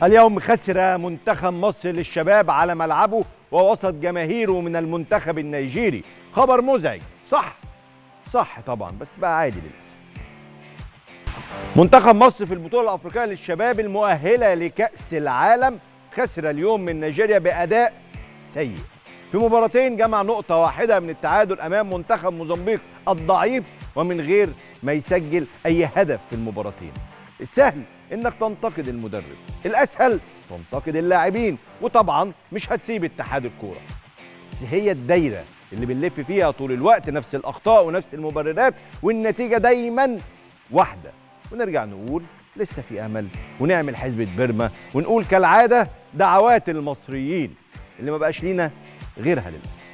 اليوم خسر منتخب مصر للشباب على ملعبه ووسط جماهيره من المنتخب النيجيري خبر مزعج صح صح طبعا بس بقى عادي للاسف منتخب مصر في البطوله الافريقيه للشباب المؤهله لكاس العالم خسر اليوم من نيجيريا باداء سيء في مباراتين جمع نقطه واحده من التعادل امام منتخب موزمبيق الضعيف ومن غير ما يسجل اي هدف في المباراتين السهل انك تنتقد المدرب الاسهل تنتقد اللاعبين وطبعا مش هتسيب اتحاد الكوره بس هي الدايره اللي بنلف فيها طول الوقت نفس الاخطاء ونفس المبررات والنتيجه دايما واحده ونرجع نقول لسه في امل ونعمل حزبة بيرما ونقول كالعاده دعوات المصريين اللي ما بقاش لينا غيرها للاسف